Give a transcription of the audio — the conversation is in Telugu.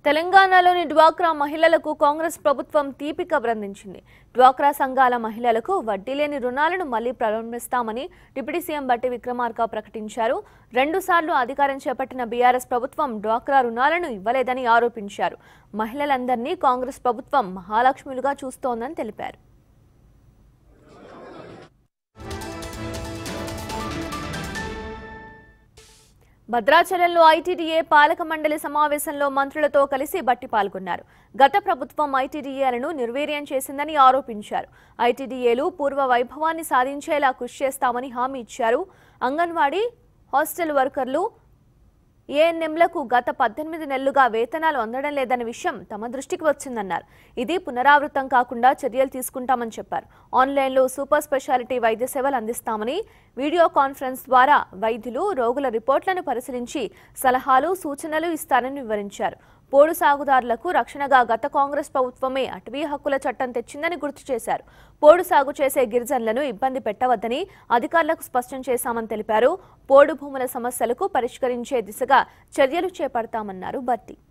తెలంగాణలోని డ్వాక్రా మహిళలకు కాంగ్రెస్ ప్రభుత్వం తీపి కబరందించింది డ్వాక్రా సంఘాల మహిళలకు వడ్డీ లేని రుణాలను మళ్లీ ప్రారంభిస్తామని డిప్యూటీ సీఎం బట్టి విక్రమార్క ప్రకటించారు రెండుసార్లు అధికారం చేపట్టిన బీఆర్ఎస్ ప్రభుత్వం డ్వాక్రా రుణాలను ఇవ్వలేదని ఆరోపించారు మహిళలందరినీ కాంగ్రెస్ ప్రభుత్వం మహాలక్ష్ములుగా చూస్తోందని తెలిపారు భద్రాచలంలో ఐటీడీఏ పాలక మండలి సమావేశంలో మంత్రులతో కలిసి బట్టి పాల్గొన్నారు గత ప్రభుత్వం ఐటీడీఏలను నిర్వీర్యం చేసిందని ఆరోపించారు ఐటీడీఏలు పూర్వ వైభవాన్ని సాధించేలా కృషి చేస్తామని హామీ ఇచ్చారు అంగన్వాడీ హాస్టల్ వర్కర్లు ఏఎన్ఎంలకు గత పద్దెనిమిది నెలలుగా వేతనాలు అందడం లేదన్న విషయం తమ దృష్టికి వచ్చిందన్నారు ఇది పునరావృతం కాకుండా చర్యలు తీసుకుంటామని చెప్పారు ఆన్లైన్లో సూపర్ స్పెషాలిటీ వైద్య సేవలు అందిస్తామని వీడియో కాన్ఫరెన్స్ ద్వారా వైద్యులు రోగుల రిపోర్ట్లను పరిశీలించి సలహాలు సూచనలు ఇస్తారని వివరించారు పోడు సాగుదారులకు రక్షణగా గత కాంగ్రెస్ ప్రభుత్వమే అటవీ హక్కుల చట్టం తెచ్చిందని గుర్తు చేశారు పోడు సాగు చేసే గిరిజనులను ఇబ్బంది పెట్టవద్దని అధికారులకు స్పష్టం చేశామని తెలిపారు పోడు భూముల సమస్యలకు పరిష్కరించే దిశగా చర్యలు చేపడతామన్నారు బట్టి